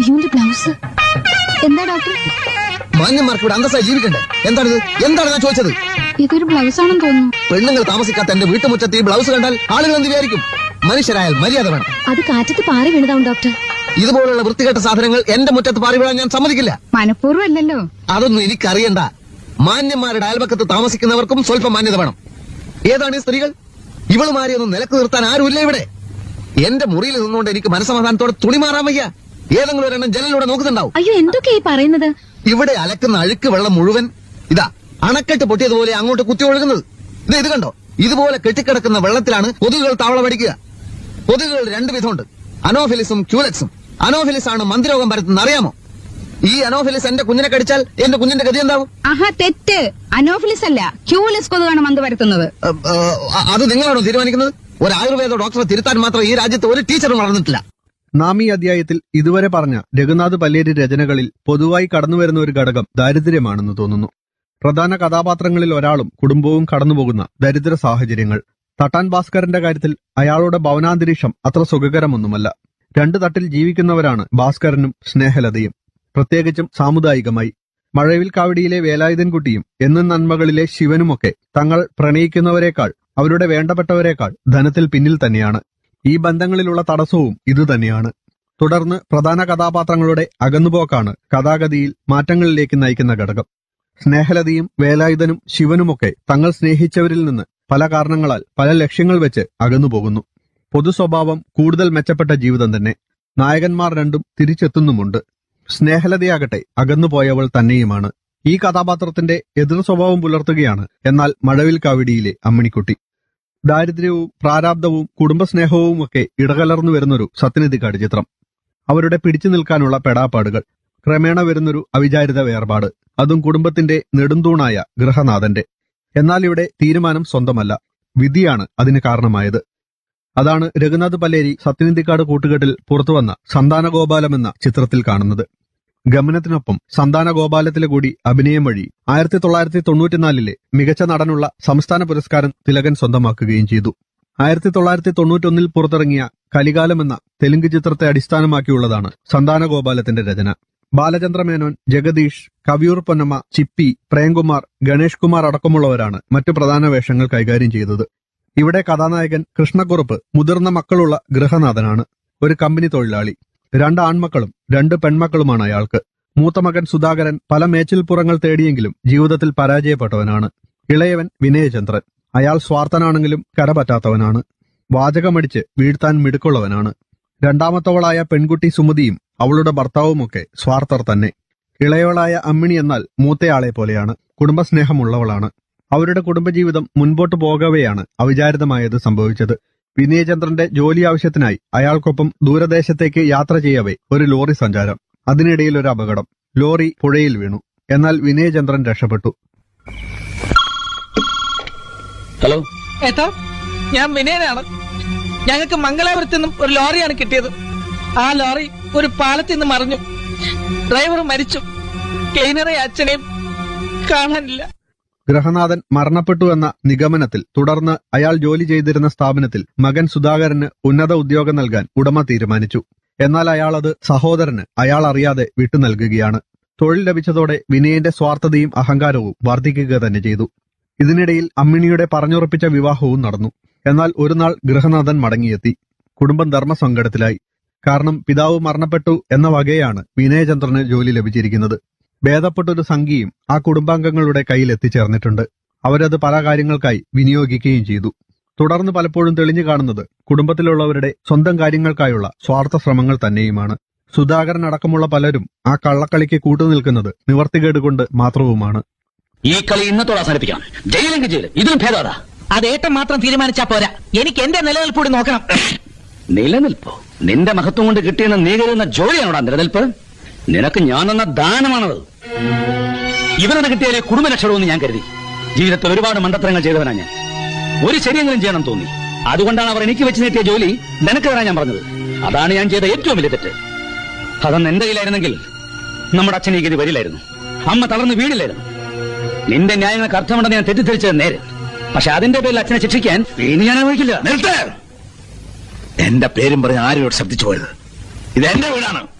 അയ്യോന്റെ blouse എന്താ doctor മാന്യന്മാർക്ക് ഇവിടെ അന്തസ്സായി ജീവിക്കണ്ടേ എന്താണിത് എന്താണ് ഞാൻ ചോദിച്ചത് ഇതൊരു ബ്ലൗസ് ആണെന്ന് തോന്നുന്നു പെണ്ണുങ്ങൾ താമസിക്കാത്ത എന്റെ വീട്ടുമുറ്റത്ത് ഈ ബ്ലൗസ് കണ്ടാൽ ആളുകൾ എന്ത് വിചാരിക്കും മനുഷ്യരായാൽ മര്യാദ വേണം അത് കാറ്റത്ത് പാറി വീണതാവും ഡോക്ടർ ഇതുപോലുള്ള വൃത്തികെട്ട സാധനങ്ങൾ എന്റെ മുറ്റത്ത് പാറി വീഴാൻ ഞാൻ സമ്മതിക്കില്ല മനഃപൂർവ്വം അല്ലല്ലോ അതൊന്നും എനിക്കറിയണ്ട മാന്യന്മാരുടെ അയൽപക്കത്ത് താമസിക്കുന്നവർക്കും സ്വല്പം മാന്യത വേണം ഏതാണ് ഈ സ്ത്രീകൾ ഇവളുമാരെയൊന്നും നിലക്ക് നിർത്താൻ ആരുമില്ല ഇവിടെ എന്റെ മുറിയിൽ നിന്നുകൊണ്ട് എനിക്ക് മനസമാധാനത്തോടെ തുണി മാറാൻ വയ്യ ഏതെങ്കിലും ഒരെണ്ണം ജനലിലൂടെ നോക്കുന്നുണ്ടാവും അയ്യോ എന്തൊക്കെയാ ഈ പറയുന്നത് ഇവിടെ അലക്കുന്ന അഴുക്ക് വെള്ളം മുഴുവൻ ഇതാ അണക്കെട്ട് പൊട്ടിയതുപോലെ അങ്ങോട്ട് കുത്തി ഒഴുകുന്നത് ഇത് ഇത് കണ്ടോ ഇതുപോലെ കെട്ടിക്കിടക്കുന്ന വെള്ളത്തിലാണ് കൊതുകുകൾ താവളമടിക്കുക കൊതുകുകൾ രണ്ട് വിധമുണ്ട് അനോഫിലിസും ക്യൂലക്സും അനോഫിലിസ് ആണ് മന്ദിരോഗം പരത്തുന്നത് അറിയാമോ ഈ അനോഫിലിസ് എന്റെ കുഞ്ഞിനെ കടിച്ചാൽ എന്റെ കുഞ്ഞിന്റെ ഗതി എന്താവും ആഹാ തെറ്റ് അനോഫിലിസ് അല്ല ക്യൂലിസ് കൊതുകാണ് മന്ത് വരുത്തുന്നത് അഹ് അഹ് അത് നിങ്ങളാണോ തീരുമാനിക്കുന്നത് ഒരു ആയുർവേദ ഡോക്ടറെ തിരുത്താൻ മാത്രം ഈ രാജ്യത്ത് ഒരു ടീച്ചറും വളർന്നിട്ടില്ല നാം ഈ അധ്യായത്തിൽ ഇതുവരെ പറഞ്ഞ രഘുനാഥ് പല്ലേരി രചനകളിൽ പൊതുവായി കടന്നുവരുന്ന ഒരു ഘടകം ദാരിദ്ര്യമാണെന്ന് തോന്നുന്നു പ്രധാന കഥാപാത്രങ്ങളിൽ ഒരാളും കുടുംബവും കടന്നുപോകുന്ന ദരിദ്ര സാഹചര്യങ്ങൾ തട്ടാൻ ഭാസ്കരന്റെ കാര്യത്തിൽ അയാളുടെ ഭവനാന്തരീക്ഷം അത്ര സുഖകരമൊന്നുമല്ല രണ്ടു തട്ടിൽ ജീവിക്കുന്നവരാണ് ഭാസ്കരനും സ്നേഹലതയും പ്രത്യേകിച്ചും സാമുദായികമായി മഴവിൽ കാവടിയിലെ വേലായുധൻകുട്ടിയും എന്നും നന്മകളിലെ ശിവനുമൊക്കെ തങ്ങൾ പ്രണയിക്കുന്നവരെക്കാൾ അവരുടെ വേണ്ടപ്പെട്ടവരെക്കാൾ ധനത്തിൽ പിന്നിൽ തന്നെയാണ് ഈ ബന്ധങ്ങളിലുള്ള തടസ്സവും ഇതുതന്നെയാണ് തുടർന്ന് പ്രധാന കഥാപാത്രങ്ങളുടെ അകന്നുപോക്കാണ് കഥാഗതിയിൽ മാറ്റങ്ങളിലേക്ക് നയിക്കുന്ന ഘടകം സ്നേഹലതയും വേലായുധനും ശിവനുമൊക്കെ തങ്ങൾ സ്നേഹിച്ചവരിൽ നിന്ന് പല കാരണങ്ങളാൽ പല ലക്ഷ്യങ്ങൾ വെച്ച് അകന്നുപോകുന്നു പൊതു സ്വഭാവം കൂടുതൽ മെച്ചപ്പെട്ട ജീവിതം തന്നെ നായകന്മാർ രണ്ടും തിരിച്ചെത്തുന്നുമുണ്ട് സ്നേഹലതയാകട്ടെ അകന്നുപോയവൾ തന്നെയുമാണ് ഈ കഥാപാത്രത്തിന്റെ എതിർ സ്വഭാവം പുലർത്തുകയാണ് എന്നാൽ മഴവിൽ കാവിടിയിലെ അമ്മിണിക്കുട്ടി ദാരിദ്ര്യവും പ്രാരാബ്ദവും കുടുംബസ്നേഹവും ഒക്കെ ഇടകലർന്നു വരുന്നൊരു സത്യനിധിക്കാട് ചിത്രം അവരുടെ പിടിച്ചു നിൽക്കാനുള്ള പെടാപ്പാടുകൾ ക്രമേണ വരുന്നൊരു അവിചാരിത വേർപാട് അതും കുടുംബത്തിന്റെ നെടുന്തൂണായ ഗൃഹനാഥന്റെ എന്നാൽ ഇവിടെ തീരുമാനം സ്വന്തമല്ല വിധിയാണ് അതിന് കാരണമായത് അതാണ് രഘുനാഥ് പല്ലേരി സത്യനിധിക്കാട് കൂട്ടുകെട്ടിൽ പുറത്തുവന്ന സന്താനഗോപാലം എന്ന ചിത്രത്തിൽ കാണുന്നത് ഗമനത്തിനൊപ്പം സന്താനഗോപാലത്തിലെ കൂടി അഭിനയം വഴി ആയിരത്തി തൊള്ളായിരത്തി തൊണ്ണൂറ്റിനാലിലെ മികച്ച നടനുള്ള സംസ്ഥാന പുരസ്കാരം തിലകൻ സ്വന്തമാക്കുകയും ചെയ്തു ആയിരത്തി തൊള്ളായിരത്തി തൊണ്ണൂറ്റൊന്നിൽ പുറത്തിറങ്ങിയ കലികാലം എന്ന തെലുങ്ക് ചിത്രത്തെ അടിസ്ഥാനമാക്കിയുള്ളതാണ് സന്താനഗോപാലത്തിന്റെ രചന ബാലചന്ദ്ര മേനോൻ ജഗദീഷ് കവിയൂർ പൊന്നമ്മ ചിപ്പി പ്രേംകുമാർ ഗണേഷ് കുമാർ അടക്കമുള്ളവരാണ് മറ്റു പ്രധാന വേഷങ്ങൾ കൈകാര്യം ചെയ്തത് ഇവിടെ കഥാനായകൻ കൃഷ്ണക്കുറുപ്പ് മുതിർന്ന മക്കളുള്ള ഗൃഹനാഥനാണ് ഒരു കമ്പനി തൊഴിലാളി രണ്ട് ആൺമക്കളും രണ്ട് പെൺമക്കളുമാണ് അയാൾക്ക് മൂത്ത മകൻ സുധാകരൻ പല മേച്ചിൽപ്പുറങ്ങൾ തേടിയെങ്കിലും ജീവിതത്തിൽ പരാജയപ്പെട്ടവനാണ് ഇളയവൻ വിനയചന്ദ്രൻ അയാൾ സ്വാർത്ഥനാണെങ്കിലും കരപറ്റാത്തവനാണ് വാചകമടിച്ച് വീഴ്ത്താൻ മിടുക്കുള്ളവനാണ് രണ്ടാമത്തവളായ പെൺകുട്ടി സുമതിയും അവളുടെ ഭർത്താവുമൊക്കെ സ്വാർത്ഥർ തന്നെ ഇളയവളായ അമ്മിണി എന്നാൽ മൂത്തയാളെ പോലെയാണ് കുടുംബസ്നേഹമുള്ളവളാണ് അവരുടെ കുടുംബജീവിതം മുൻപോട്ട് പോകവെയാണ് അവിചാരിതമായത് സംഭവിച്ചത് വിനയചന്ദ്രന്റെ ജോലി ആവശ്യത്തിനായി അയാൾക്കൊപ്പം ദൂരദേശത്തേക്ക് യാത്ര ചെയ്യവേ ഒരു ലോറി സഞ്ചാരം അതിനിടയിൽ ഒരു അപകടം ലോറി പുഴയിൽ വീണു എന്നാൽ വിനയചന്ദ്രൻ രക്ഷപ്പെട്ടു ഹലോ ഏട്ടാ ഞാൻ വിനയനാണ് ഞങ്ങൾക്ക് മംഗലാപുരത്ത് നിന്നും ഒരു ലോറിയാണ് കിട്ടിയത് ആ ലോറി ഒരു പാലത്തിൽ നിന്ന് മറിഞ്ഞു ഡ്രൈവർ മരിച്ചു ക്ലീനറെ അച്ഛനെയും കാണാനില്ല ഗൃഹനാഥൻ മരണപ്പെട്ടു എന്ന നിഗമനത്തിൽ തുടർന്ന് അയാൾ ജോലി ചെയ്തിരുന്ന സ്ഥാപനത്തിൽ മകൻ സുധാകരന് ഉന്നത ഉദ്യോഗം നൽകാൻ ഉടമ തീരുമാനിച്ചു എന്നാൽ അയാൾ അത് സഹോദരന് അയാൾ അറിയാതെ വിട്ടു നൽകുകയാണ് തൊഴിൽ ലഭിച്ചതോടെ വിനയന്റെ സ്വാർത്ഥതയും അഹങ്കാരവും വർദ്ധിക്കുക തന്നെ ചെയ്തു ഇതിനിടയിൽ അമ്മിണിയുടെ പറഞ്ഞുറപ്പിച്ച വിവാഹവും നടന്നു എന്നാൽ ഒരു നാൾ ഗൃഹനാഥൻ മടങ്ങിയെത്തി കുടുംബം ധർമ്മസങ്കടത്തിലായി കാരണം പിതാവ് മരണപ്പെട്ടു എന്ന വകയാണ് വിനയചന്ദ്രന് ജോലി ലഭിച്ചിരിക്കുന്നത് ഭേദപ്പെട്ടൊരു സംഖ്യയും ആ കുടുംബാംഗങ്ങളുടെ കയ്യിൽ എത്തിച്ചേർന്നിട്ടുണ്ട് അവരത് പല കാര്യങ്ങൾക്കായി വിനിയോഗിക്കുകയും ചെയ്തു തുടർന്ന് പലപ്പോഴും തെളിഞ്ഞു കാണുന്നത് കുടുംബത്തിലുള്ളവരുടെ സ്വന്തം കാര്യങ്ങൾക്കായുള്ള സ്വാർത്ഥ ശ്രമങ്ങൾ തന്നെയുമാണ് സുധാകരൻ അടക്കമുള്ള പലരും ആ കള്ളക്കളിക്ക് കൂട്ടുനിൽക്കുന്നത് നിവർത്തികേട് കൊണ്ട് മാത്രവുമാണ് ഈ കളി ഇന്നത്തോടെ അവസാനിപ്പിക്കണം ജയിലെങ്കിൽ ജയിൽ ഇതിലും ഭേദമാ അത് ഏട്ടൻ മാത്രം തീരുമാനിച്ചാ പോരാ എനിക്ക് എന്റെ നിലനിൽപ്പ് കൂടി നോക്കണം നിലനിൽപ്പോ നിന്റെ മഹത്വം കൊണ്ട് കിട്ടിയെന്ന് നീ കരുതുന്ന ജോലിയാണോടാ നിലനിൽപ്പ് നിനക്ക് ഞാൻ തന്ന ദാനമാണത് ഇവനെ കിട്ടിയാലേ കുടുംബ രക്ഷണമെന്ന് ഞാൻ കരുതി ജീവിതത്തിൽ ഒരുപാട് മണ്ടത്തരങ്ങൾ ചെയ്തവനാ ഞാൻ ഒരു ശരിയെങ്കിലും ചെയ്യണം തോന്നി അതുകൊണ്ടാണ് അവർ എനിക്ക് വെച്ച് നീട്ടിയ ജോലി നിനക്ക് തരാൻ ഞാൻ പറഞ്ഞത് അതാണ് ഞാൻ ചെയ്ത ഏറ്റവും വലിയ തെറ്റ് അതൊന്ന് എന്റെ കയ്യിലായിരുന്നെങ്കിൽ നമ്മുടെ അച്ഛൻ ഈ ഗതി വരില്ലായിരുന്നു അമ്മ തളർന്ന് വീടില്ലായിരുന്നു നിന്റെ ന്യായങ്ങൾക്ക് അർത്ഥമുണ്ടെന്ന് ഞാൻ തെറ്റിദ്ധരിച്ചത് നേരെ പക്ഷെ അതിന്റെ പേരിൽ അച്ഛനെ ശിക്ഷിക്കാൻ ഇനി ഞാൻ അനുഭവിക്കില്ല നിർത്ത് എന്റെ പേരും പറഞ്ഞ് ആരോട് ശബ്ദിച്ചു പോയത് ഇത് എന്റെ വീടാണ്